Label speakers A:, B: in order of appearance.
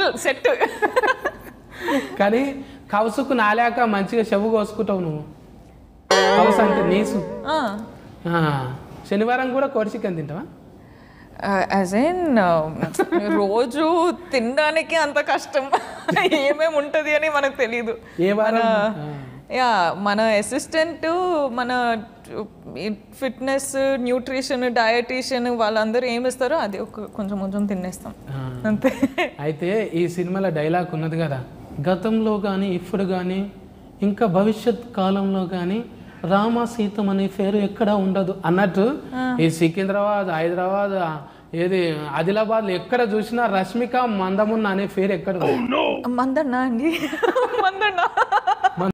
A: Set
B: కానీ కవసుకు నాలాక మంచిగా చెవు కోసుకుంటావు నువ్వు కవసు అంటే నీసు ఆ, శనివారం కూడా కోడి చికెన్ తింటావా
A: యాజ్ ఇన్ రోజు తినడానికి అంత కష్టం ఏమేమి ఉంటుంది అని మనకు తెలియదు
B: ఏ వారం
A: యా మన అసిస్టెంట్ మన ఫిట్నెస్ న్యూట్రిషన్ డయటీషియన్ వాళ్ళందరూ ఏమి ఇస్తారో అది ఒక కొంచెం కొంచెం తినేస్తాం
B: ఆ.
A: అంతే
B: అయితే ఈ సినిమాలో డైలాగ్ ఉన్నది కదా గతంలో కానీ ఇప్పుడు కానీ ఇంకా భవిష్యత్ కాలంలో కానీ రామ సీతం అనే పేరు ఎక్కడ ఉండదు అన్నట్టు ఈ సికింద్రాబాద్ హైదరాబాద్ ఆ, ఏది ఆదిలాబాద్ ఎక్కడ చూసినా రష్మిక మందమున్న అనే పేరు ఎక్కడ ఉండదు.
A: మందన్నా అండి మందన్నా